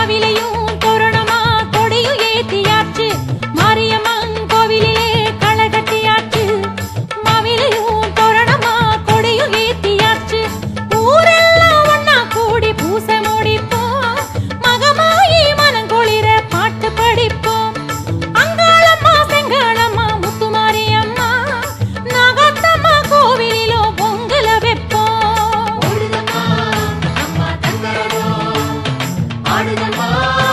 மாவிலையும் தோரணமா கொடியும் ஏத்தியாச்சு மாரியம்மன் கோவிலிலே களை கட்டியாச்சு மாவிலையும் தோரணமா கொடியும் ஏத்தியாச்சு ஊரெல்லாம் ஒண்ணா கூடி பூசை முடிப்போம் மகமாயி மனங்குளிர பாட்டு படிப்போம் அங்காளம்மா செங்காளம்மா முத்துமாரியம்மா நாகத்தம்மா கோவிலிலோ பொங்கல வைப்போம் ஓடுதம்மா அம்மா தங்கரதோ ஆடுதம்மா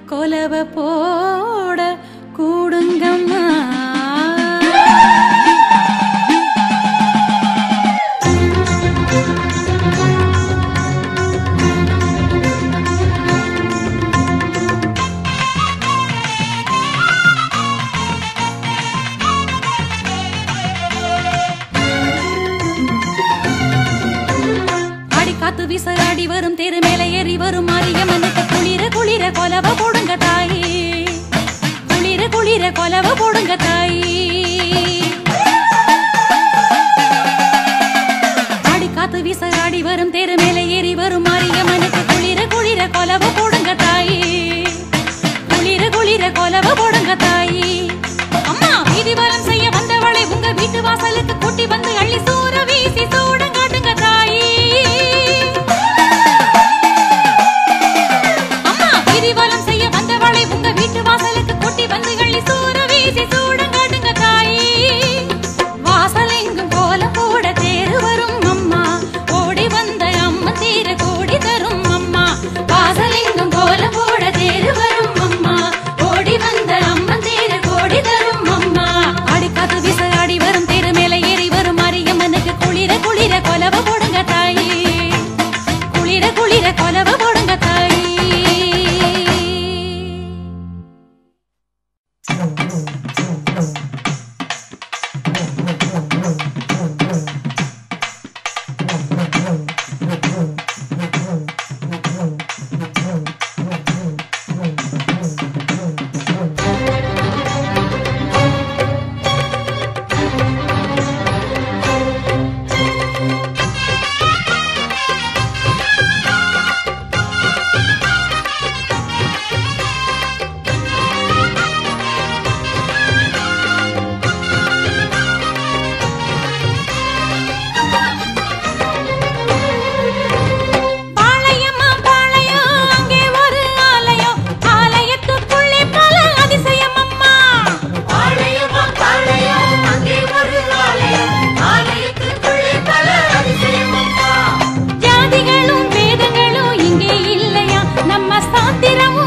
கொலவ போட கூடுங்கம்மா அடி காத்து வீச அடி வரும் தெரு மேல ஏறி வரும் மாரியம்மனுக்கு குளிர குளிர கொலவ போடுங்க தாயி குளிர குளிர கொலவ போடுங்க தாயி அடி காத்து வீச அடி வரும் தெரு மேல ஏறி வரும் மாரியம்மனுக்கு குளிர குளிர கொலவ போடுங்க தாயி குளிர குளிர கொலவ போடுங்க தாயி அம்மா வீதி வலம் செய்ய வந்தவளை உங்க வீட்டு வாசலுக்கு கூட்டி வந்து அள்ளி சூற வீசி சூடங்காட்டுங்க தாயி அம்மா கிரிவலம் செய்ய வந்தவளை உங்க வீட்டு வாசலுக்கு கூட்டி வந்து அள்ளி சூற வீசி சூடங்காட்டுங்க தாயி வாசல் எங்கும் கோலம் போட தேர் வரும் அம்மா ஓடி வந்த அம்மா தீர கோடி தரும் அம்மா வாசல் எங்கும் கோலம் போட தேர் வரும் அம்மா ஓடி வந்த அம்மா தீர கோடி தரும் அம்மா அடிக்காது விச அடி வரும் தேரு மேல ஏறி வரும் மாரியம்மனுக்கு குளிர குளிர கொலவ போடுங்க தாயி குளிர குளிர கொலவ போடுங்க தாயி பாளையம்மா பாளையம் அங்கே ஒரு ஆலயம் ஆலயத்துக்குள்ளே பல அதிசயம் அம்மா ஆலயமா பாளையம் அங்கே ஒரு ஆலயம் ஆலயத்துக்குள்ளே பல அதிசயம் அம்மா ஜாதிகளும் வேதங்களும் இங்கே இல்லையா நம்ம சாத்திரமும்